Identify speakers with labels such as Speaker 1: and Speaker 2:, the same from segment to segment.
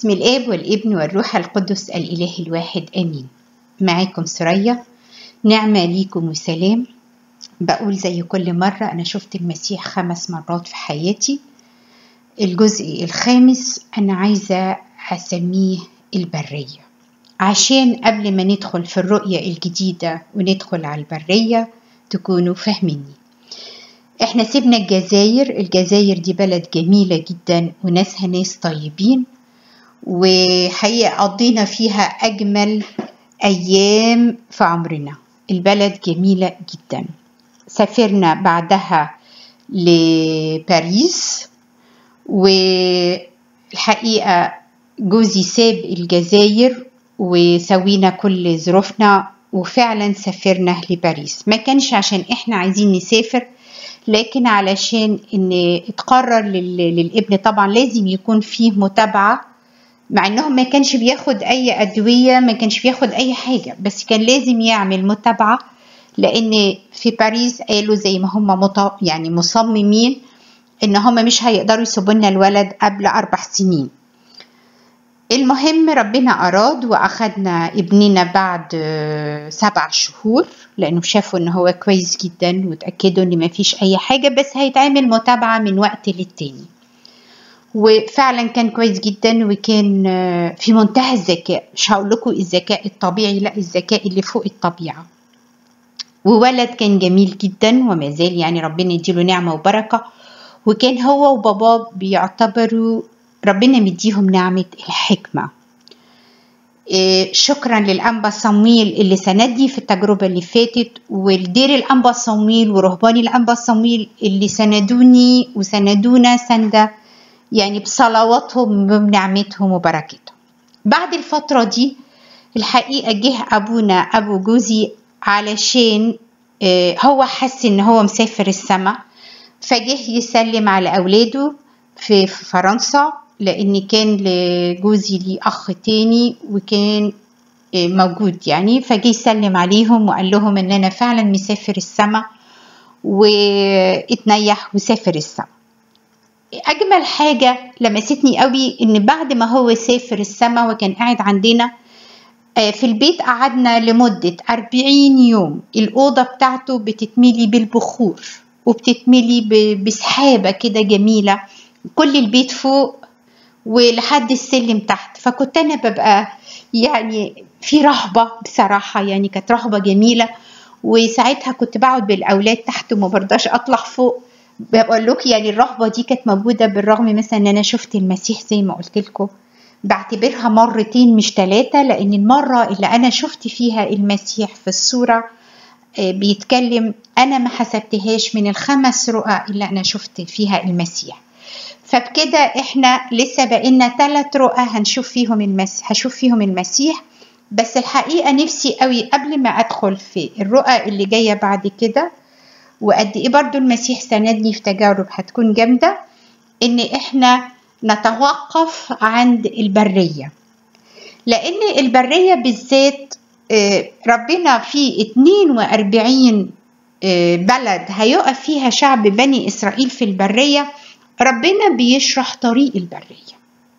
Speaker 1: بسم الآب والابن والروح القدس الإله الواحد آمين معاكم سرية نعمة ليكم وسلام بقول زي كل مرة أنا شفت المسيح خمس مرات في حياتي الجزء الخامس أنا عايزة أسميه البرية عشان قبل ما ندخل في الرؤية الجديدة وندخل على البرية تكونوا فاهميني احنا سيبنا الجزائر الجزائر دي بلد جميلة جدا وناسها ناس طيبين وحقيقة قضينا فيها أجمل أيام في عمرنا البلد جميلة جدا سافرنا بعدها لباريس والحقيقة جوزي ساب الجزائر وسوينا كل ظروفنا وفعلا سافرنا لباريس ما كانش عشان احنا عايزين نسافر لكن علشان ان اتقرر للابن طبعا لازم يكون فيه متابعه مع انه ما كانش بياخد اي ادويه ما كانش بياخد اي حاجه بس كان لازم يعمل متابعه لان في باريس قالوا زي ما هم مط... يعني مصممين ان هم مش هيقدروا يسيبوا لنا الولد قبل اربع سنين المهم ربنا أراد وأخدنا ابننا بعد سبع شهور لأنه شافوا إن هو كويس جدا وتأكدوا إن مفيش أي حاجة بس هيتعمل متابعة من وقت للتاني وفعلا كان كويس جدا وكان في منتهى الذكاء مش هقول لكم الذكاء الطبيعي لا الذكاء اللي فوق الطبيعة وولد كان جميل جدا وما زال يعني ربنا يديله نعمة وبركة وكان هو وباباه بيعتبروا ربنا مديهم نعمة الحكمة إيه شكرا للأنبا صمويل اللي سندني في التجربة اللي فاتت والدير الأنبا صمويل ورهبان الأنبا صمويل اللي سندوني وسندونا سندة يعني بصلواتهم وبنعمتهم وبركتهم بعد الفترة دي الحقيقة جه أبونا أبو جوزي علشان إيه هو حس إن هو مسافر السما فجه يسلم على أولاده في فرنسا لان كان لجوزي لي اخ تاني وكان موجود يعني فجه يسلم عليهم وقال لهم ان انا فعلا مسافر السما واتنيح وسافر السما اجمل حاجه لمستني قوي ان بعد ما هو سافر السما وكان قاعد عندنا في البيت قعدنا لمدة أربعين يوم الأوضة بتاعته بتتملي بالبخور وبتتملي بسحابة كده جميلة كل البيت فوق ولحد السلم تحت فكنت انا ببقى يعني في رهبه بصراحه يعني كانت رهبه جميله وساعتها كنت بقعد بالاولاد تحت وما برضاش اطلع فوق بقول لك يعني الرهبه دي كانت موجوده بالرغم مثلا ان انا شفت المسيح زي ما قلت لكم بعتبرها مرتين مش ثلاثه لان المره اللي انا شفت فيها المسيح في الصوره بيتكلم انا ما حسبتهاش من الخمس رؤى اللي انا شفت فيها المسيح فبكده احنا لسه بقينا ثلاث رؤى هنشوف فيهم المسيح هشوف فيهم المسيح بس الحقيقه نفسي قوي قبل ما ادخل في الرؤى اللي جايه بعد كده وقد ايه برضو المسيح سندني في تجارب هتكون جامده ان احنا نتوقف عند البريه لان البريه بالذات ربنا في 42 بلد هيقف فيها شعب بني اسرائيل في البريه ربنا بيشرح طريق البرية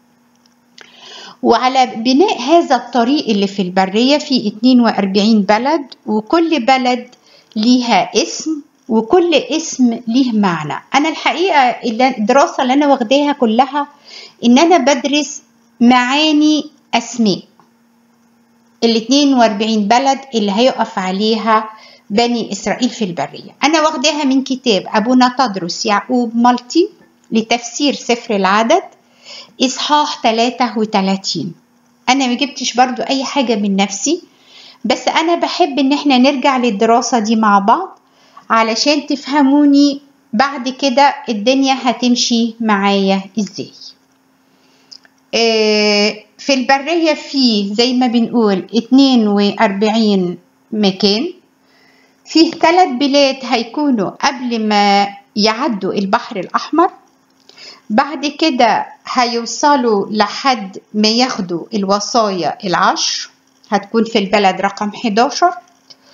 Speaker 1: وعلى بناء هذا الطريق اللي في البرية في 42 بلد وكل بلد ليها اسم وكل اسم ليه معنى أنا الحقيقة الدراسة اللي أنا واخداها كلها إن أنا بدرس معاني أسماء ال 42 بلد اللي هيقف عليها بني إسرائيل في البرية أنا واخداها من كتاب أبونا تدرس يعقوب مالتي لتفسير سفر العدد إصحاح 33 أنا ما جبتش برضو أي حاجة من نفسي بس أنا بحب إن احنا نرجع للدراسة دي مع بعض علشان تفهموني بعد كده الدنيا هتمشي معايا إزاي في البرية فيه زي ما بنقول 42 مكان فيه ثلاث بلاد هيكونوا قبل ما يعدوا البحر الأحمر بعد كده هيوصلوا لحد ما ياخدوا الوصايا العشر هتكون في البلد رقم 11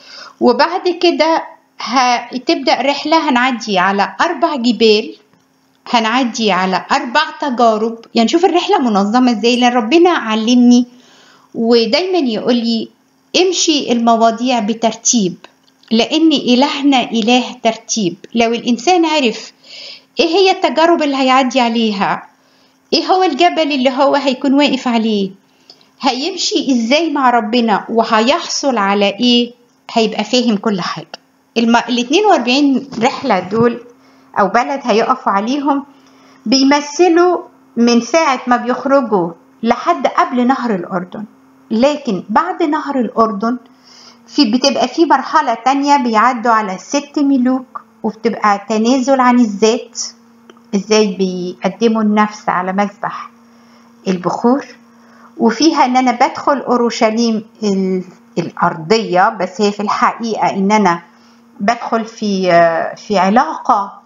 Speaker 1: وبعد كده هتبدأ رحلة هنعدي على أربع جبال هنعدي على أربع تجارب يعني شوف الرحلة منظمة ازاي لأن ربنا علمني ودايما يقول لي امشي المواضيع بترتيب لأن إلهنا إله ترتيب لو الإنسان عرف إيه هي التجارب اللي هيعدي عليها إيه هو الجبل اللي هو هيكون واقف عليه هيمشي إزاي مع ربنا وهيحصل على إيه هيبقى فاهم كل حاجة الم... ال 42 رحلة دول أو بلد هيقفوا عليهم بيمثلوا من ساعة ما بيخرجوا لحد قبل نهر الأردن لكن بعد نهر الأردن في بتبقى في مرحلة تانية بيعدوا على ست ملوك وبتبقى تنازل عن الذات ازاي بيقدموا النفس على مذبح البخور وفيها ان انا بدخل اورشليم الارضيه بس هي في الحقيقه ان انا بدخل في في علاقه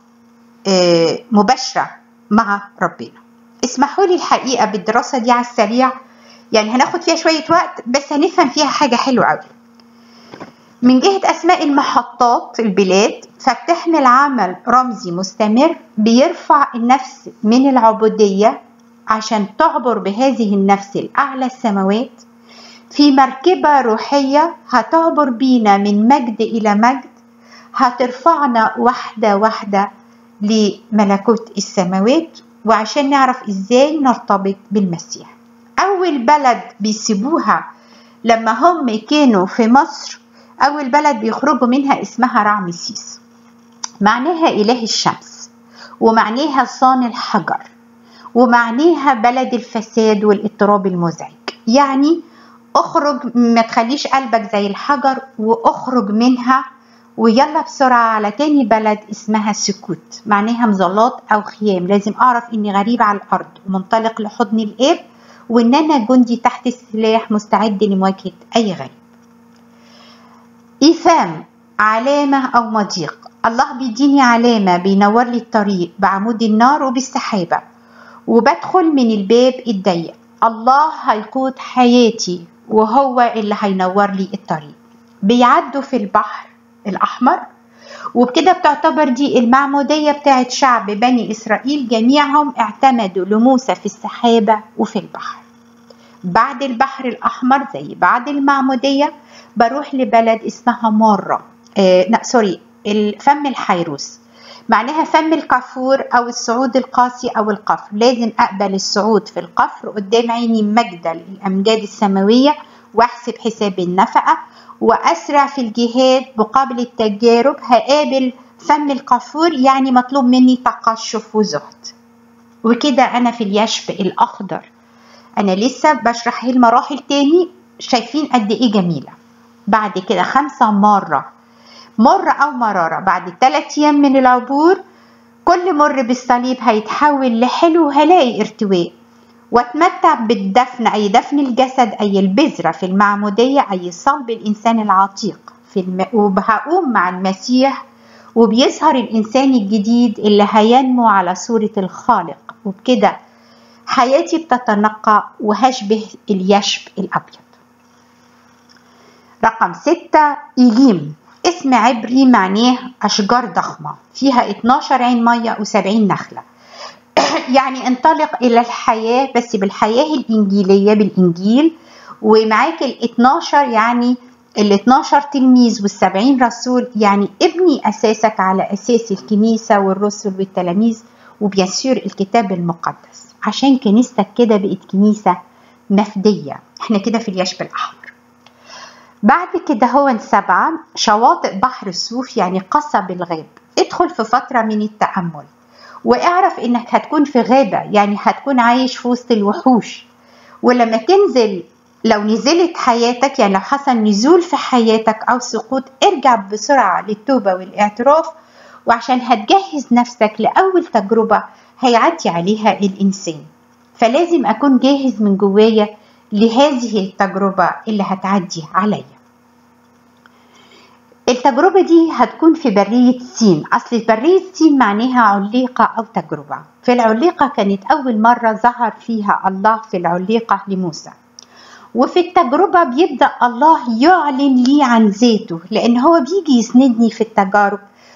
Speaker 1: مباشره مع ربنا اسمحوا لي الحقيقه بالدراسه دي على السريع يعني هناخد فيها شويه وقت بس هنفهم فيها حاجه حلوه قوي من جهة أسماء المحطات البلاد فبتحمل عمل رمزي مستمر بيرفع النفس من العبودية عشان تعبر بهذه النفس الأعلى السماوات في مركبة روحية هتعبر بينا من مجد إلى مجد هترفعنا واحدة واحدة لملكوت السماوات وعشان نعرف إزاي نرتبط بالمسيح أول بلد بيسيبوها لما هم كانوا في مصر أول بلد بيخرجوا منها اسمها رعمسيس معناها إله الشمس ومعناها صان الحجر ومعناها بلد الفساد والاضطراب المزعج يعني اخرج ما تخليش قلبك زي الحجر واخرج منها ويلا بسرعة على تاني بلد اسمها سكوت معناها مظلات أو خيام لازم أعرف إني غريب على الأرض ومنطلق لحضن الآب وإن أنا جندي تحت السلاح مستعد لمواجهة أي غريب إيثام علامة أو مضيق الله بيديني علامة بينور لي الطريق بعمود النار وبالسحابة وبدخل من الباب الضيق الله هيقود حياتي وهو اللي هينور لي الطريق بيعدوا في البحر الأحمر وبكده بتعتبر دي المعمودية بتاعت شعب بني إسرائيل جميعهم اعتمدوا لموسى في السحابة وفي البحر بعد البحر الأحمر زي بعد المعمودية بروح لبلد اسمها مرة آه لا سوري فم الحيروس معناها فم الكافور أو الصعود القاسي أو القفر لازم أقبل الصعود في القفر قدام عيني مجد الأمجاد السماوية وأحسب حساب النفقة وأسرع في الجهاد مقابل التجارب هقابل فم القافور يعني مطلوب مني تقشف وزهد وكده أنا في اليشب الأخضر أنا لسه بشرح المراحل تاني شايفين قد إيه جميلة بعد كده خمسة مرة مرة أو مرارة بعد ثلاث أيام من العبور كل مر بالصليب هيتحول لحلو هلاقي ارتواء واتمتع بالدفن أي دفن الجسد أي البذرة في المعمودية أي صلب الإنسان العتيق في الم... وهقوم مع المسيح وبيظهر الإنسان الجديد اللي هينمو على صورة الخالق وبكده حياتي بتتنقى وهشبه اليشب الأبيض رقم ستة إيليم اسم عبري معناه أشجار ضخمة فيها 12 عين مية و70 نخلة يعني انطلق إلى الحياة بس بالحياة الإنجيلية بالإنجيل ومعاك ال 12 يعني ال 12 تلميذ وال 70 رسول يعني ابني أساسك على أساس الكنيسة والرسل والتلاميذ وبيسير الكتاب المقدس عشان كنيستك كده بقت كنيسة مفدية احنا كده في اليشب الأحمر بعد كده هو سبعة شواطئ بحر الصوف يعني قصب الغاب ادخل في فترة من التأمل واعرف انك هتكون في غابة يعني هتكون عايش في وسط الوحوش ولما تنزل لو نزلت حياتك يعني لو حصل نزول في حياتك او سقوط ارجع بسرعة للتوبة والاعتراف وعشان هتجهز نفسك لأول تجربة هيعدي عليها الإنسان فلازم أكون جاهز من جوايا لهذه التجربة اللي هتعدي عليا التجربة دي هتكون في برية سين أصل برية سين معناها عليقة أو تجربة في العليقة كانت أول مرة ظهر فيها الله في العليقة لموسى وفي التجربة بيبدأ الله يعلن لي عن ذاته لأن هو بيجي يسندني في التجارب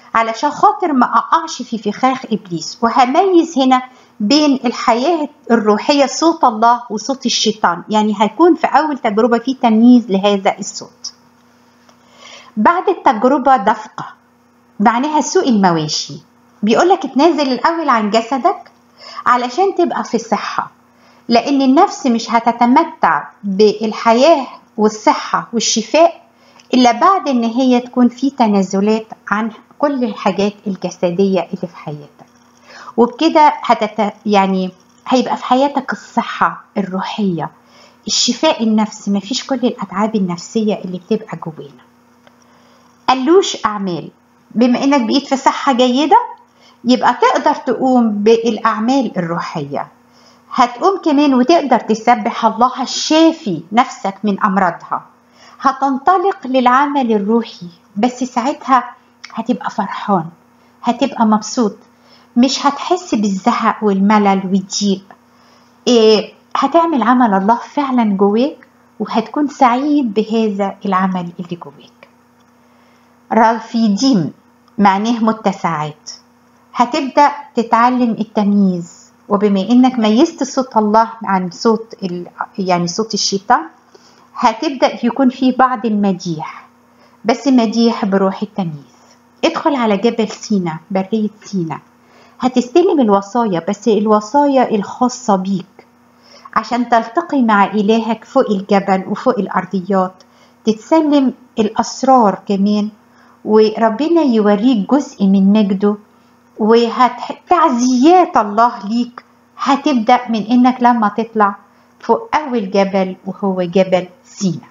Speaker 1: علشان خاطر ما اقعش في فخاخ ابليس وهميز هنا بين الحياة الروحية صوت الله وصوت الشيطان يعني هيكون في أول تجربة في تمييز لهذا الصوت بعد التجربة دفقة معناها سوق المواشي بيقولك اتنازل الأول عن جسدك علشان تبقى في صحة لأن النفس مش هتتمتع بالحياة والصحة والشفاء إلا بعد إن هي تكون في تنازلات عن كل الحاجات الجسدية اللي في حياتك وبكده هتت يعني هيبقى في حياتك الصحة الروحية الشفاء النفسي مفيش كل الأتعاب النفسية اللي بتبقى جوانا قالوش أعمال بما إنك بقيت في صحة جيدة يبقى تقدر تقوم بالأعمال الروحية هتقوم كمان وتقدر تسبح الله الشافي نفسك من أمراضها هتنطلق للعمل الروحي بس ساعتها هتبقى فرحان هتبقى مبسوط مش هتحس بالزهق والملل والضيق إيه هتعمل عمل الله فعلا جواك وهتكون سعيد بهذا العمل اللي جواك رافيديم معناه متسعات هتبدأ تتعلم التمييز وبما انك ميزت صوت الله عن صوت ال... يعني صوت الشيطان هتبدأ يكون في بعض المديح بس مديح بروح التمييز ادخل على جبل سينا برية سينا هتستلم الوصايا بس الوصايا الخاصة بيك عشان تلتقي مع إلهك فوق الجبل وفوق الأرضيات تتسلم الأسرار كمان وربنا يوريك جزء من مجده وتعزيات الله ليك هتبدأ من إنك لما تطلع فوق أول جبل وهو جبل سينا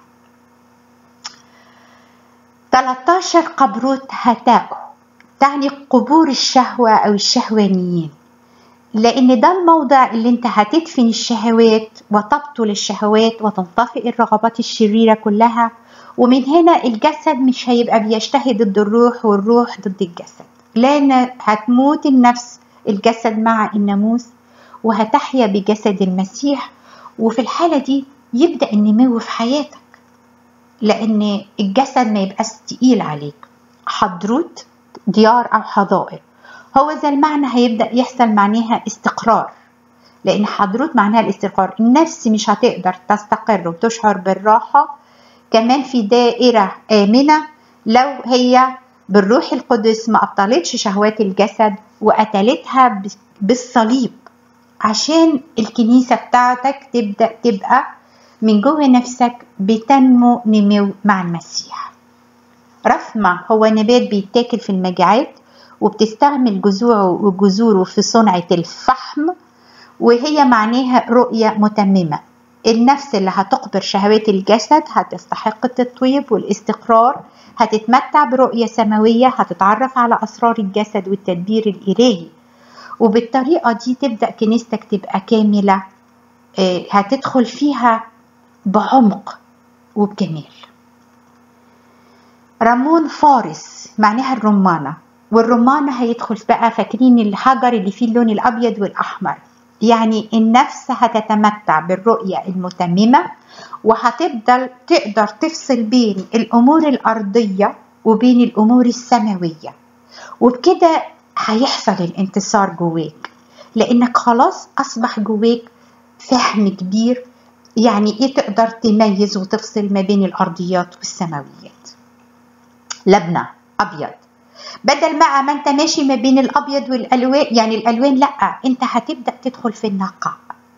Speaker 1: 13 قبروت هتاؤه تعني قبور الشهوة أو الشهوانيين لأن ده الموضع اللي انت هتدفن الشهوات وتبطل الشهوات وتنطفئ الرغبات الشريرة كلها ومن هنا الجسد مش هيبقى بيجتهد ضد الروح والروح ضد الجسد لأن هتموت النفس الجسد مع الناموس وهتحيا بجسد المسيح وفي الحالة دي يبدأ النمو في حياتك لأن الجسد ما يبقاش تقيل عليك حضروت ديار أو حظائر هو ذا المعنى هيبدأ يحصل معناها استقرار لأن حضروت معناها الاستقرار النفس مش هتقدر تستقر وتشعر بالراحة كمان في دائرة آمنة لو هي بالروح القدس ما أبطلتش شهوات الجسد وقتلتها بالصليب عشان الكنيسة بتاعتك تبدأ تبقى من جوه نفسك بتنمو نمو مع المسيح رفمة هو نبات بيتاكل في المجاعات وبتستعمل جذوعه وجذوره في صنعة الفحم وهي معناها رؤية متممة النفس اللي هتقبر شهوات الجسد هتستحق التطويب والاستقرار هتتمتع برؤية سماوية هتتعرف على أسرار الجسد والتدبير الإلهي وبالطريقة دي تبدأ كنيستك تبقى كاملة هتدخل فيها بعمق وبجمال رمون فارس معناها الرمانة والرمانة هيدخل بقى فاكرين الحجر اللي فيه اللون الأبيض والأحمر يعني النفس هتتمتع بالرؤية المتممة وهتفضل تقدر تفصل بين الأمور الأرضية وبين الأمور السماوية وبكده هيحصل الانتصار جواك لأنك خلاص أصبح جواك فهم كبير يعني إيه تقدر تميز وتفصل ما بين الأرضيات والسماويات لبنة أبيض بدل ما ما انت ماشي ما بين الابيض والالوان يعني الالوان لا انت هتبدا تدخل في النقاء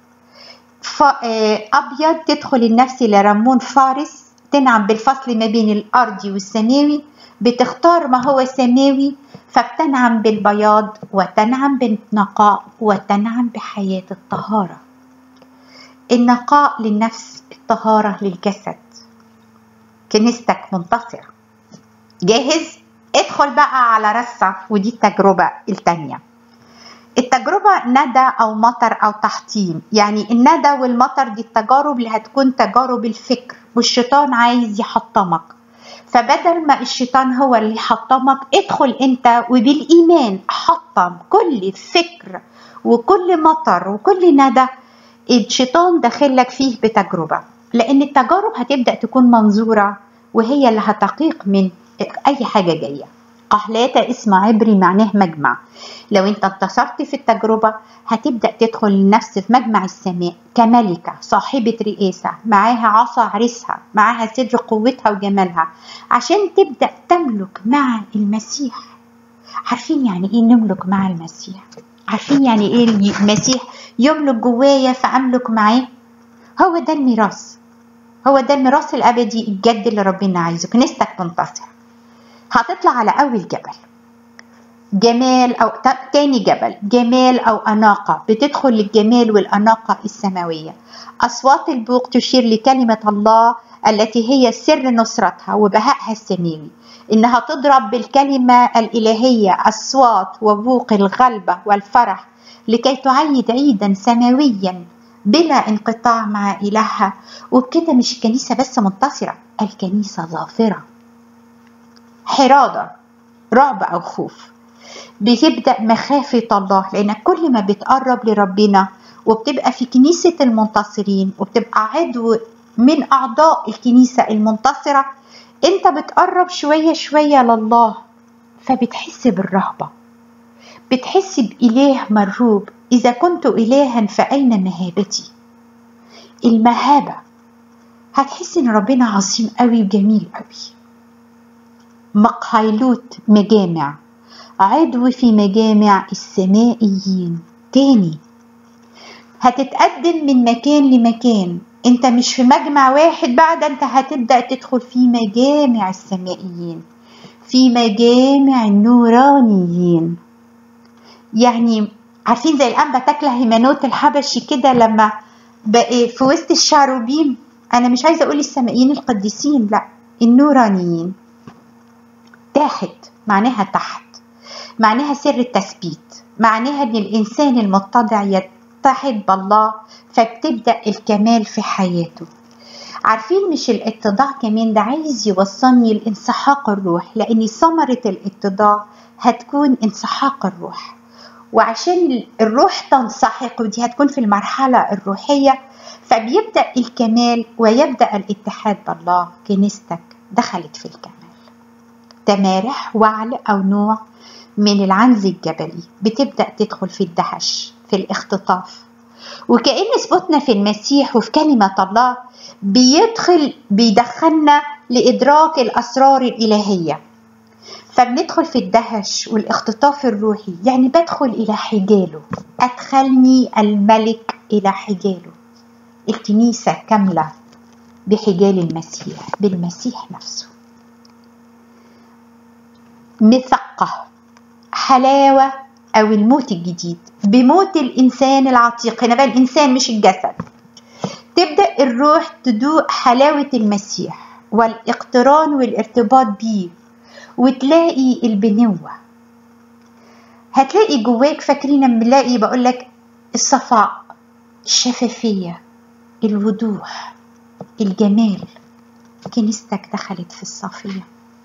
Speaker 1: ابيض تدخل النفس لرمون فارس تنعم بالفصل ما بين الارضي والسماوي بتختار ما هو سماوي فبتنعم بالبياض وتنعم بالنقاء وتنعم بحياه الطهاره النقاء للنفس الطهاره للجسد كنيستك منتصره جاهز ادخل بقى على رصة ودي التجربة التانية التجربة ندى أو مطر أو تحطيم يعني الندى والمطر دي التجارب اللي هتكون تجارب الفكر والشيطان عايز يحطمك فبدل ما الشيطان هو اللي يحطمك ادخل انت وبالإيمان حطم كل فكر وكل مطر وكل ندى الشيطان داخلك فيه بتجربة لأن التجارب هتبدأ تكون منظورة وهي اللي هتقيق من اي حاجه جايه قهلاتة اسم عبري معناه مجمع لو انت انتصرت في التجربة هتبدأ تدخل النفس في مجمع السماء كملكة صاحبة رئاسة معاها عصا عريسها معاها سر قوتها وجمالها عشان تبدأ تملك مع المسيح عارفين يعني ايه نملك مع المسيح عارفين يعني ايه المسيح يملك جوايا فاملك معاه هو ده الميراث هو ده الميراث الابدي الجد اللي ربنا عايزه كنيستك تنتصر هتطلع على اول جبل جمال او تاني جبل جمال او اناقه بتدخل للجمال والاناقه السماويه اصوات البوق تشير لكلمه الله التي هي سر نصرتها وبهائها السماوي انها تضرب بالكلمه الالهيه اصوات وبوق الغلبه والفرح لكي تعيد عيدا سماويا بلا انقطاع مع إلهها وبكده مش الكنيسة بس منتصرة الكنيسة ظافرة حرادة رعب أو خوف بتبدأ مخافة الله لأنك كل ما بتقرب لربنا وبتبقى في كنيسة المنتصرين وبتبقى عضو من أعضاء الكنيسة المنتصرة أنت بتقرب شوية شوية لله فبتحس بالرهبة بتحس بإله مرهوب إذا كنت إلها فأين مهابتي المهابة هتحس إن ربنا عظيم قوي وجميل قوي مقهيلوت مجامع عضو في مجامع السمائيين تاني هتتقدم من مكان لمكان انت مش في مجمع واحد بعد انت هتبدأ تدخل في مجامع السمائيين في مجامع النورانيين يعني عارفين زي الأنبا تكله هيمانوت الحبشي كده لما بقى في وسط الشاروبيم أنا مش عايزة أقول السمائيين القديسين لا النورانيين تحت معناها تحت معناها سر التثبيت معناها ان الانسان المتضع يتحد بالله فبتبدا الكمال في حياته عارفين مش الاتضاع كمان ده عايز يوصلني لانسحاق الروح لان ثمره الاتضاع هتكون انسحاق الروح وعشان الروح تنسحق ودي هتكون في المرحله الروحيه فبيبدا الكمال ويبدا الاتحاد بالله كنيستك دخلت في الكمال تمارح وعل او نوع من العنز الجبلي بتبدأ تدخل في الدهش في الاختطاف وكأن ثبوتنا في المسيح وفي كلمة الله بيدخل بيدخلنا لإدراك الأسرار الإلهية فبندخل في الدهش والاختطاف الروحي يعني بدخل إلى حجاله أدخلني الملك إلى حجاله الكنيسة كاملة بحجال المسيح بالمسيح نفسه مثقه حلاوة أو الموت الجديد بموت الإنسان العتيق هنا بقى الإنسان مش الجسد تبدأ الروح تدوق حلاوة المسيح والاقتران والارتباط بيه وتلاقي البنوة هتلاقي جواك فاكرين لما نلاقي بقولك الصفاء الشفافية الوضوح الجمال كنيستك دخلت في الصافيه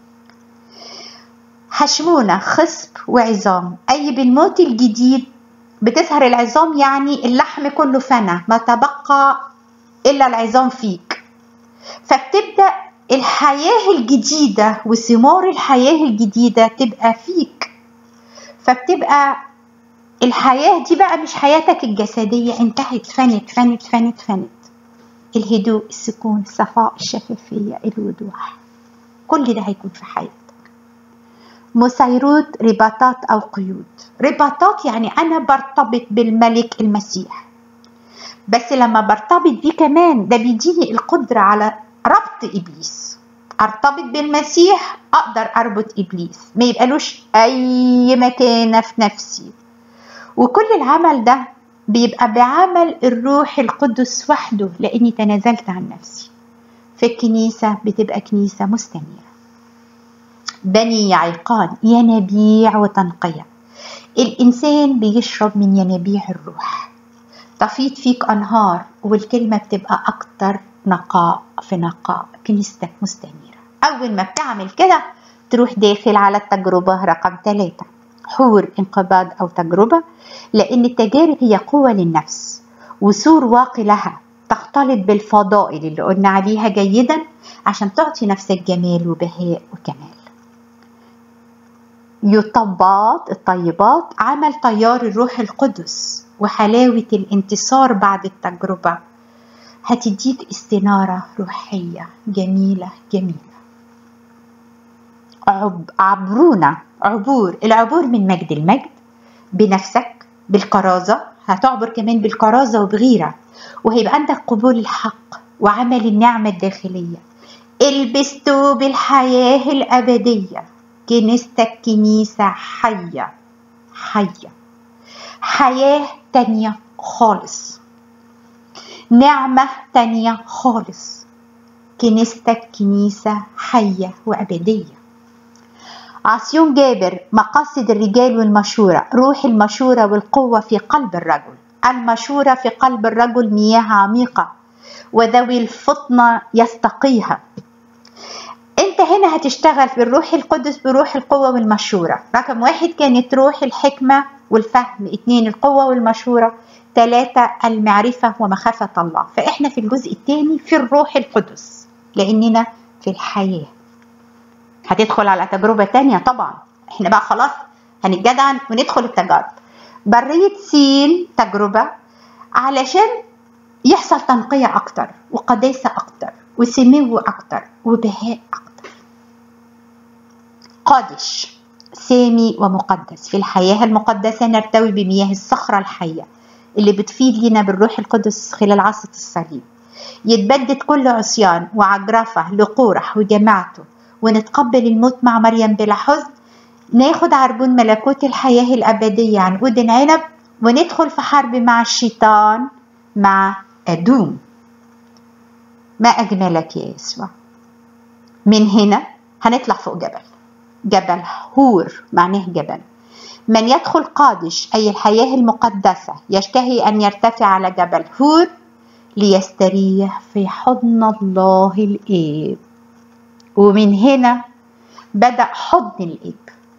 Speaker 1: هشمونة خصب وعظام أي بالموت الجديد بتظهر العظام يعني اللحم كله فنى ما تبقى إلا العظام فيك فبتبدأ الحياة الجديدة وثمار الحياة الجديدة تبقى فيك فبتبقى الحياة دي بقى مش حياتك الجسدية انتهت فنت فنت فنت فنت الهدوء السكون الصفاء الشفافية الوضوح كل ده هيكون في حياتك مسيرود رباطات أو قيود رباطات يعني أنا برتبط بالملك المسيح بس لما برتبط بيه كمان ده بيديني القدرة على ربط إبليس أرتبط بالمسيح أقدر أربط إبليس ما يبقالوش أي مكانة في نفسي وكل العمل ده بيبقى بعمل الروح القدس وحده لأني تنازلت عن نفسي في الكنيسة بتبقى كنيسة مستنيرة بني يعيقان ينابيع وتنقية الإنسان بيشرب من ينابيع الروح تفيض فيك أنهار والكلمة بتبقى أكتر نقاء في نقاء كنيستك مستنيرة أول ما بتعمل كده تروح داخل على التجربة رقم ثلاثة حور انقباض أو تجربة لأن التجارب هي قوة للنفس وسور واقي لها تختلط بالفضائل اللي قلنا عليها جيدا عشان تعطي نفسك جمال وبهاء وكمال يطبات الطيبات عمل طيار الروح القدس وحلاوة الانتصار بعد التجربة هتديك استنارة روحية جميلة جميلة عب عبرونا عبور العبور من مجد المجد بنفسك بالكرازة هتعبر كمان بالكرازة وبغيرة وهيبقى عندك قبول الحق وعمل النعمة الداخلية البستوا بالحياة الأبدية كنيستك كنيسة حية حية حياة تانية خالص نعمة تانية خالص كنيستك كنيسة حية وأبدية عصيون جابر مقاصد الرجال والمشورة روح المشورة والقوة في قلب الرجل المشورة في قلب الرجل مياه عميقة وذوي الفطنة يستقيها انت هنا هتشتغل بالروح القدس بروح القوة والمشورة رقم واحد كانت روح الحكمة والفهم اتنين القوة والمشورة ثلاثة المعرفة ومخافة الله فإحنا في الجزء الثاني في الروح القدس لأننا في الحياة هتدخل على تجربة تانية طبعا احنا بقى خلاص هنتجدعن وندخل التجارب برية سين تجربة علشان يحصل تنقية أكتر وقداسة أكتر وسمو أكتر وبهاء أكتر قادش سامي ومقدس في الحياة المقدسة نرتوي بمياه الصخرة الحية اللي بتفيد لنا بالروح القدس خلال عصة الصليب يتبدد كل عصيان وعجرفة لقورح وجماعته ونتقبل الموت مع مريم بلا حزن ناخد عربون ملكوت الحياة الأبدية عن أذن عنب وندخل في حرب مع الشيطان مع أدوم ما أجملك يا يسوع من هنا هنطلع فوق جبل جبل هور معناه جبل من يدخل قادش أي الحياة المقدسة يشتهي أن يرتفع على جبل هور ليستريح في حضن الله الآب ومن هنا بدأ حضن الآب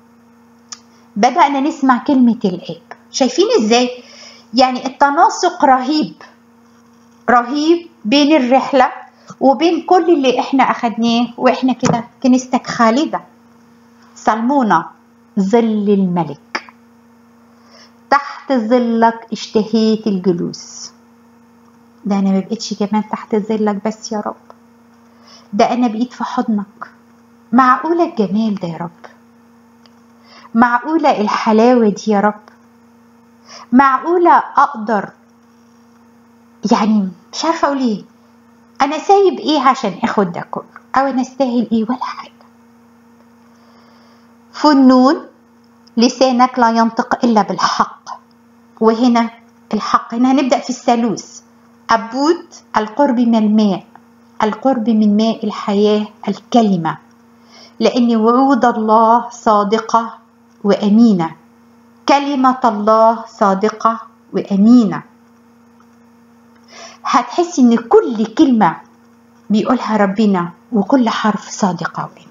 Speaker 1: بدأنا نسمع كلمة الآب شايفين إزاي يعني التناسق رهيب رهيب بين الرحلة وبين كل اللي احنا أخدناه وإحنا كده كنيستك خالدة سلمونا ظل الملك تحت ظلك اشتهيت الجلوس ده أنا مبقتش كمان تحت ظلك بس يا رب ده أنا بقيت في حضنك معقولة الجمال ده يا رب معقولة الحلاوة دي يا رب معقولة أقدر يعني مش عارفة أقول إيه أنا سايب إيه عشان آخد ده كله أو أنا أستاهل إيه ولا حاجة فنون لسانك لا ينطق إلا بالحق وهنا الحق هنا هنبدأ في الثالوث أبود القرب من الماء القرب من ماء الحياة الكلمة لأن وعود الله صادقة وأمينة كلمة الله صادقة وأمينة هتحس إن كل كلمة بيقولها ربنا وكل حرف صادقة وأمينة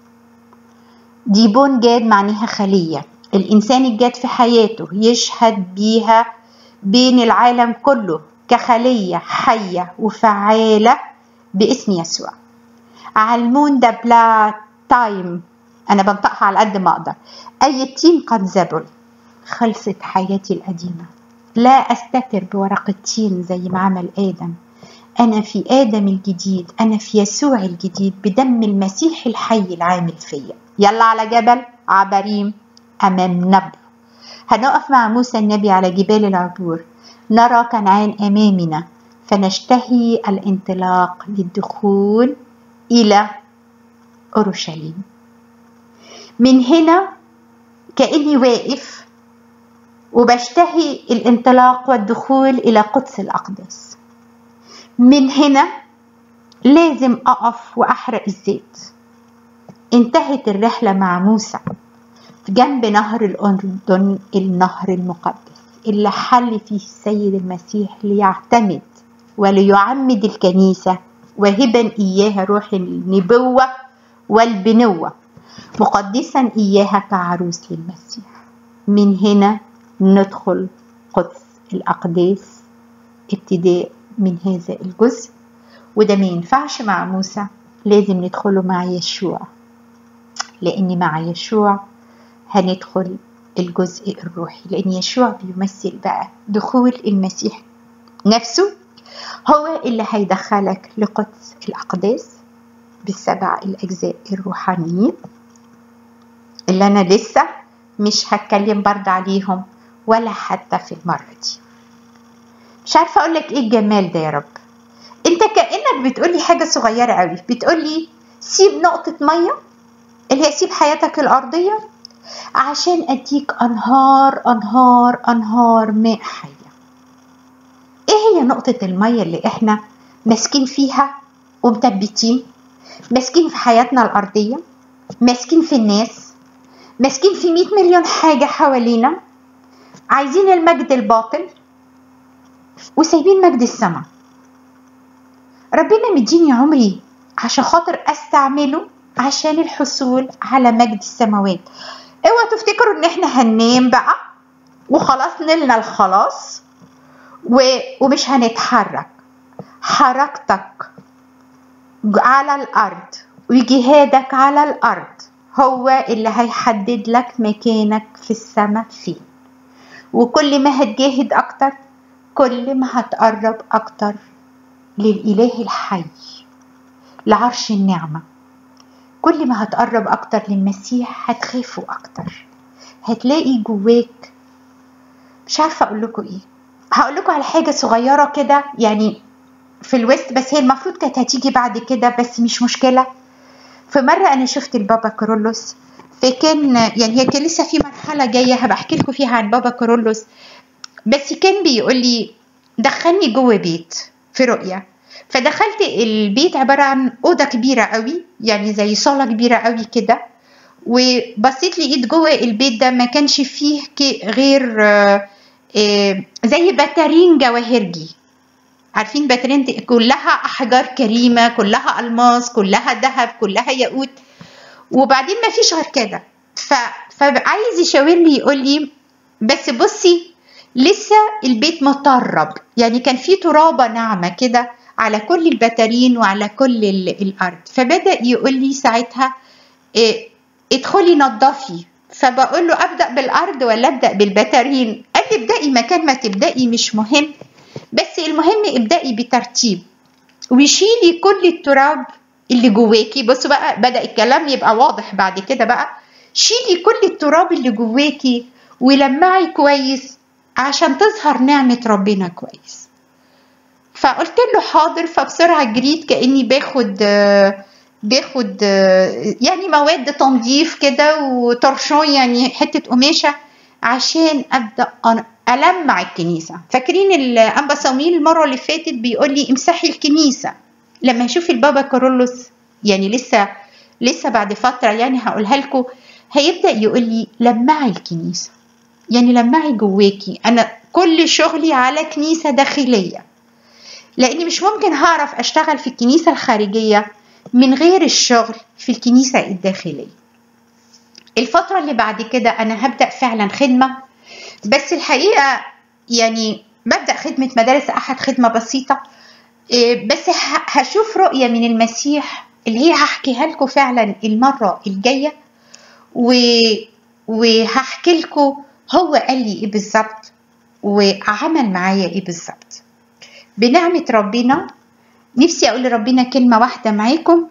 Speaker 1: ديبون جاد معناها خلية الإنسان الجاد في حياته يشهد بيها بين العالم كله كخلية حية وفعالة باسم يسوع علمون ده بلا تايم أنا بنطقها على قد ما أقدر أي تين قد زبل خلصت حياتي القديمة لا أستتر بورق التين زي ما عمل آدم أنا في آدم الجديد أنا في يسوع الجديد بدم المسيح الحي العامل فيا يلا على جبل عبريم أمام نبو هنقف مع موسى النبي على جبال العبور نرى كنعان أمامنا فنشتهي الانطلاق للدخول إلى أورشليم من هنا كأني واقف وبشتهي الانطلاق والدخول إلى قدس الأقداس من هنا لازم أقف وأحرق الزيت انتهت الرحلة مع موسى في جنب نهر الأردن النهر المقدس اللي حل فيه السيد المسيح ليعتمد وليعمد الكنيسة وهبا إياها روح النبوة والبنوة مقدسا إياها كعروس للمسيح من هنا ندخل قدس الأقداس ابتداء من هذا الجزء وده ما ينفعش مع موسى لازم ندخله مع يشوع لأن مع يشوع هندخل الجزء الروحي لأن يشوع بيمثل بقى دخول المسيح نفسه هو اللي هيدخلك لقدس الأقداس بالسبع الأجزاء الروحانيين اللي أنا لسه مش هتكلم برضه عليهم ولا حتى في المرة دي مش عارفة أقول لك إيه الجمال ده يا رب أنت كأنك بتقولي حاجة صغيرة قوي بتقولي سيب نقطة مية اللي هي سيب حياتك الأرضية عشان أديك أنهار أنهار أنهار ماء حية إيه هي نقطة المية اللي إحنا ماسكين فيها ومثبتين ماسكين في حياتنا الأرضية ماسكين في الناس ماسكين في مئة مليون حاجة حوالينا عايزين المجد الباطل وسايبين مجد السماء ربنا مديني عمري عشان خاطر استعمله عشان الحصول على مجد السماوات اوعى تفتكروا ان احنا هننام بقى وخلاص نلنا الخلاص و... ومش هنتحرك حركتك على الارض وجهادك على الارض هو اللي هيحدد لك مكانك في السماء فين وكل ما هتجاهد اكتر كل ما هتقرب اكتر للاله الحي لعرش النعمه كل ما هتقرب اكتر للمسيح هتخافوا اكتر هتلاقي جواك مش عارفه اقول لكم ايه هقول لكم على حاجه صغيره كده يعني في الويست بس هي المفروض كانت هتيجي بعد كده بس مش مشكله في مره انا شفت البابا كارولوس فكان يعني هي كان لسه في مرحله جايه هبقى احكي لكم فيها عن بابا كارولوس بس كان بيقول لي دخلني جوه بيت في رؤيه فدخلت البيت عباره عن اوضه كبيره قوي يعني زي صاله كبيره قوي كده وبصيت لقيت جوه البيت ده ما كانش فيه غير زي بتارين جواهرجي عارفين بتارين كلها احجار كريمه كلها الماس كلها ذهب كلها ياقوت وبعدين ما فيش غير كده ف... فعايز يشاور لي يقول لي بس بصي لسه البيت مطرب يعني كان في ترابه ناعمه كده على كل البتارين وعلى كل الارض فبدا يقول لي ساعتها إيه ادخلي نظفي فبقول له ابدا بالارض ولا ابدا بالبتارين قال لي ابدأي مكان ما تبدأي مش مهم بس المهم ابدأي بترتيب وشيلي كل التراب اللي جواكي بصوا بقى بدأ الكلام يبقى واضح بعد كده بقى شيلي كل التراب اللي جواكي ولمعي كويس عشان تظهر نعمة ربنا كويس فقلت له حاضر فبسرعة جريت كأني باخد باخد يعني مواد تنظيف كده وطرشون يعني حتة قماشة عشان أبدأ ألمع الكنيسة فاكرين الأنبا صمويل المرة اللي فاتت بيقول لي امسحي الكنيسة لما يشوف البابا كارولوس يعني لسه لسه بعد فترة يعني هقولها لكم هيبدأ يقول لي لمعي الكنيسة يعني لمعي جواكي أنا كل شغلي على كنيسة داخلية لأني مش ممكن هعرف أشتغل في الكنيسة الخارجية من غير الشغل في الكنيسة الداخلية الفترة اللي بعد كده أنا هبدأ فعلا خدمة بس الحقيقة يعني ببدأ خدمة مدارس أحد خدمة بسيطة بس هشوف رؤية من المسيح اللي هي هحكيها لكم فعلا المرة الجاية و... وهحكي لكم هو قال لي ايه بالظبط وعمل معايا ايه بالظبط بنعمة ربنا نفسي اقول لربنا كلمة واحدة معاكم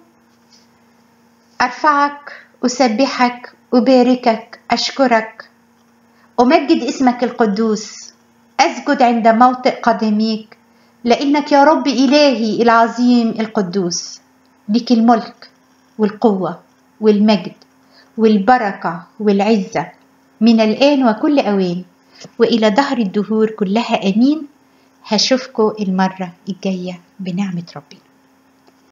Speaker 1: ارفعك اسبحك اباركك اشكرك امجد اسمك القدوس اسجد عند موطئ قدميك لانك يا رب الهي العظيم القدوس لك الملك والقوه والمجد والبركه والعزه من الان وكل اوان والى دهر الدهور كلها امين هشوفكم المره الجايه بنعمه ربنا